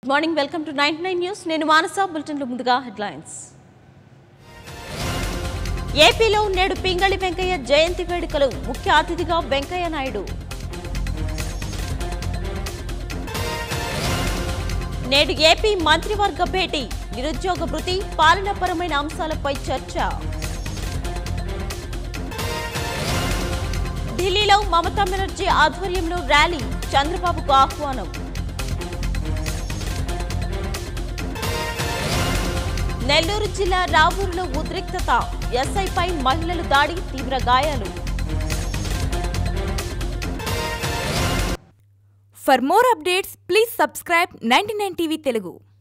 Good morning welcome to ninety nine news నేను మానస బులెటిన్లో ముందుగా హెడ్లైన్స్ ఏపీలో నేడు పింగళి వెంకయ్య జయంతి వేడుకలు ముఖ్య అతిథిగా వెంకయ్య నాయుడు నేడు ఏపీ మంత్రివర్గ భేటీ నిరుద్యోగ భృతి పాలనాపరమైన అంశాలపై చర్చ ఢిల్లీలో మమతా బెనర్జీ ఆధ్వర్యంలో ర్యాలీ చంద్రబాబుకు ఆహ్వానం నెల్లూరు జిల్లా రావూరులో ఉద్రిక్తత ఎస్ఐపై మహిళలు దాడి తీవ్ర గాయాలు For more updates, please subscribe 99 TV Telugu.